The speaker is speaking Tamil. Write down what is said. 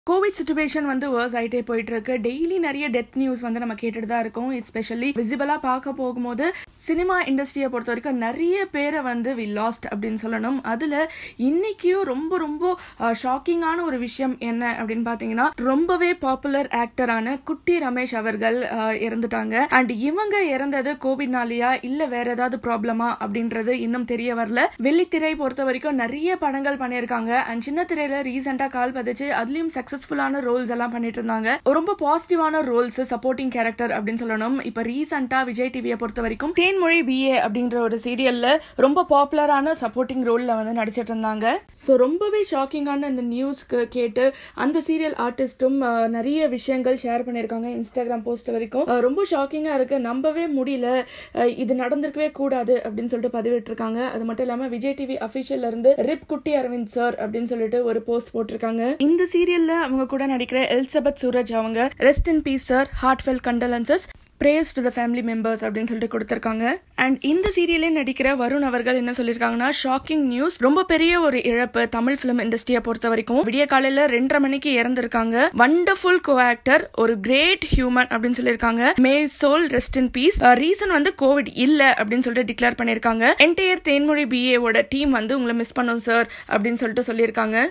கோவிட் சுச்சுவேஷன் வந்து வேர்ஸ் ஆகிட்டே போயிட்டு இருக்கு டெய்லி நிறைய டெத் நியூஸ் வந்து நம்ம கேட்டுட்டு தான் இருக்கோம் எஸ்பெஷலி விசிபிளா பார்க்க போகும்போது சினிமா இண்டஸ்ட்ரியை பொறுத்த வரைக்கும் நிறைய பேரை வந்து வி லாஸ்ட் அப்படின்னு சொல்லணும் அதுல இன்னைக்கும் ரொம்ப ரொம்ப ஷாக்கிங்கான ஒரு விஷயம் என்ன அப்படின்னு பாத்தீங்கன்னா ரொம்பவே பாப்புலர் ஆக்டரான குட்டி ரமேஷ் அவர்கள் அஹ், இறந்துட்டாங்க அண்ட் இவங்க இறந்தது கோவிட்னாலயா இல்ல வேற ஏதாவது ப்ராப்ளமா அப்படின்றது இன்னும் தெரிய வரல வெள்ளித்திரை பொறுத்த வரைக்கும் நிறைய படங்கள் பண்ணியிருக்காங்க அண்ட் சின்ன திரையில ரீசெண்டா கால் பதிச்சு அதுலயும் சக்சஸ்ஃபுல்லான ரோல்ஸ் எல்லாம் பண்ணிட்டு இருந்தாங்க ரொம்ப பாசிட்டிவான ரோல்ஸ் சப்போர்ட்டிங் கேரக்டர் அப்படின்னு சொல்லணும் இப்ப ரீசெண்டா விஜய் டிவியை பொறுத்த வரைக்கும் தேன்மொழி பிஏ அப்படின்ற ஒரு சீரியல்ல ரொம்ப பாப்புலரான சப்போர்ட்டிங் ரோல்ல வந்து நடிச்சிட்டு இருந்தாங்க ஸோ ரொம்பவே ஷாக்கிங்கான இந்த நியூஸ்க்கு கேட்டு அந்த சீரியல் ஆர்டிஸ்டும் நிறைய விஷயங்கள் ஷேர் பண்ணியிருக்காங்க இன்ஸ்டாகிராம் போஸ்ட் வரைக்கும் அஹ், ரொம்ப ஷாக்கிங்கா இருக்கு நம்பவே முடியல அஹ், இது நடந்திருக்கவே கூடாது அப்படின்னு சொல்லிட்டு பதிவிட்டிருக்காங்க அது மட்டும் இல்லாம விஜய் டிவி அபிஷியல்ல இருந்து ரிப் குட்டி அரவிந்த் சார் அப்படின்னு சொல்லிட்டு ஒரு போஸ்ட் போட்டிருக்காங்க இந்த சீரியல்ல அவங்க கூட நடிக்கிற எலிசபெத் சூரஜ் அவங்க rest in peace sir heartfelt condolences prayers to the family members அப்படின்னு சொல்லிட்டு கொடுத்துருக்காங்க அண்ட் இந்த சீரியலே நடிக்கிற வருண் அவர்கள் என்ன சொல்லியிருக்காங்கன்னா ஷாக்கிங் நியூஸ் ரொம்ப பெரிய ஒரு இழப்பு தமிழ் ஃபிலிம் இண்டஸ்ட்ரியை பொறுத்த வரைக்கும் விடிய காலையில ரெண்டரை மணிக்கு இறந்திருக்காங்க வண்டர்ஃபுல் கோ ஆக்டர் ஒரு கிரேட் ஹியூமன் அப்படின்னு சொல்லியிருக்காங்க may soul rest in peace reason வந்து கோவிட் இல்ல அப்படின்னு சொல்லிட்டு டிக்ளேர் பண்ணியிருக்காங்க என்டையர் தேன்மொழி பிஏவோட டீம் வந்து உங்களை மிஸ் பண்ணோம் சார் அப்படின்னு சொல்லிட்டு சொல்லியிருக்காங்க